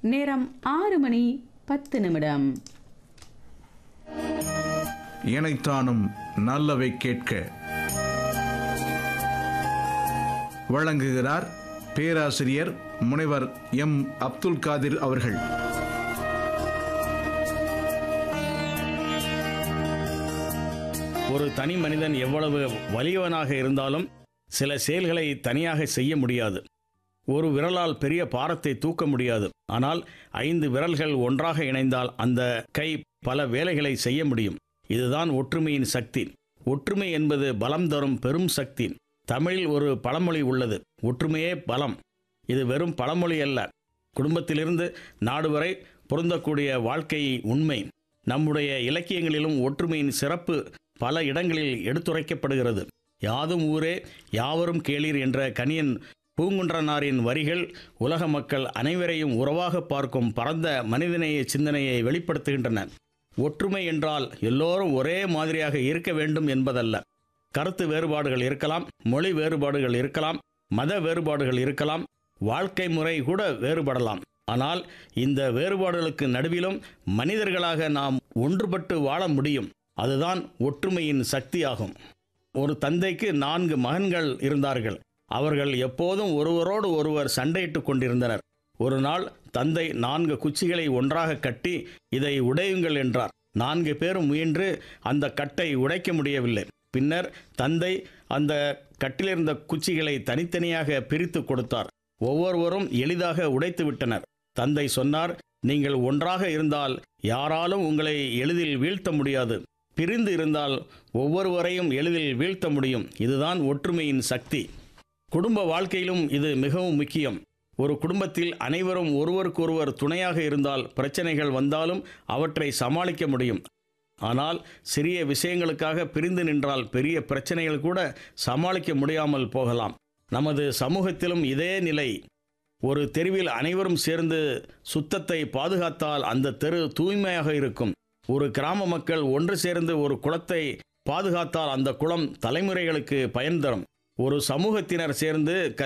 நேரம் ஆறு மணி பத்து நிமிடம் இணைத்தானும் நல்லவை கேட்க வழங்குகிறார் பேராசிரியர் முனைவர் எம் அப்துல் காதிர் அவர்கள் ஒரு தனி மனிதன் எவ்வளவு வலியவனாக இருந்தாலும் சில செயல்களை தனியாக செய்ய முடியாது ஒரு விரலால் பெரிய பாரத்தை தூக்க முடியாது ஆனால் ஐந்து விரல்கள் ஒன்றாக இணைந்தால் அந்த கை பல வேலைகளை செய்ய முடியும் இதுதான் ஒற்றுமையின் சக்தி ஒற்றுமை என்பது பலம் தரும் பெரும் சக்தி தமிழில் ஒரு பழமொழி உள்ளது ஒற்றுமையே பலம் இது வெறும் பழமொழி அல்ல குடும்பத்திலிருந்து நாடு வரை பொருந்தக்கூடிய வாழ்க்கை உண்மை நம்முடைய இலக்கியங்களிலும் ஒற்றுமையின் சிறப்பு பல இடங்களில் எடுத்துரைக்கப்படுகிறது யாதும் ஊரே யாவரும் கேளீர் என்ற கணியன் பூங்குன்றனாரின் வரிகள் உலக மக்கள் அனைவரையும் உறவாக பார்க்கும் பரந்த மனிதநேய சிந்தனையை வெளிப்படுத்துகின்றன ஒற்றுமை என்றால் எல்லோரும் ஒரே மாதிரியாக இருக்க வேண்டும் என்பதல்ல கருத்து வேறுபாடுகள் இருக்கலாம் மொழி வேறுபாடுகள் இருக்கலாம் மத வேறுபாடுகள் இருக்கலாம் வாழ்க்கை முறை கூட வேறுபடலாம் ஆனால் இந்த வேறுபாடுகளுக்கு நடுவிலும் மனிதர்களாக நாம் ஒன்றுபட்டு வாழ முடியும் அதுதான் ஒற்றுமையின் சக்தியாகும் ஒரு தந்தைக்கு நான்கு மகன்கள் இருந்தார்கள் அவர்கள் எப்போதும் ஒருவரோடு ஒருவர் சண்டையிட்டுக் கொண்டிருந்தனர் ஒரு நாள் தந்தை நான்கு குச்சிகளை ஒன்றாக கட்டி இதை உடையுங்கள் என்றார் நான்கு பேரும் முயன்று அந்த கட்டை உடைக்க முடியவில்லை பின்னர் தந்தை அந்த கட்டிலிருந்த குச்சிகளை தனித்தனியாக பிரித்து கொடுத்தார் ஒவ்வொருவரும் எளிதாக உடைத்து விட்டனர் தந்தை சொன்னார் நீங்கள் ஒன்றாக இருந்தால் யாராலும் உங்களை எளிதில் வீழ்த்த முடியாது பிரிந்து இருந்தால் ஒவ்வொருவரையும் எளிதில் வீழ்த்த முடியும் இதுதான் ஒற்றுமையின் சக்தி குடும்ப வாழ்க்கையிலும் இது மிகவும் முக்கியம் ஒரு குடும்பத்தில் அனைவரும் ஒருவருக்கொருவர் துணையாக இருந்தால் பிரச்சனைகள் வந்தாலும் அவற்றை சமாளிக்க முடியும் ஆனால் சிறிய விஷயங்களுக்காக பிரிந்து நின்றால் பெரிய பிரச்சனைகள் கூட சமாளிக்க முடியாமல் போகலாம் நமது சமூகத்திலும் இதே நிலை ஒரு தெருவில் அனைவரும் சேர்ந்து சுத்தத்தை பாதுகாத்தால் அந்த தெரு தூய்மையாக இருக்கும் ஒரு கிராம மக்கள் ஒன்று சேர்ந்து ஒரு குளத்தை பாதுகாத்தால் அந்த குளம் தலைமுறைகளுக்கு பயன் தரும் ஒரு சமூகத்தினர் சேர்ந்து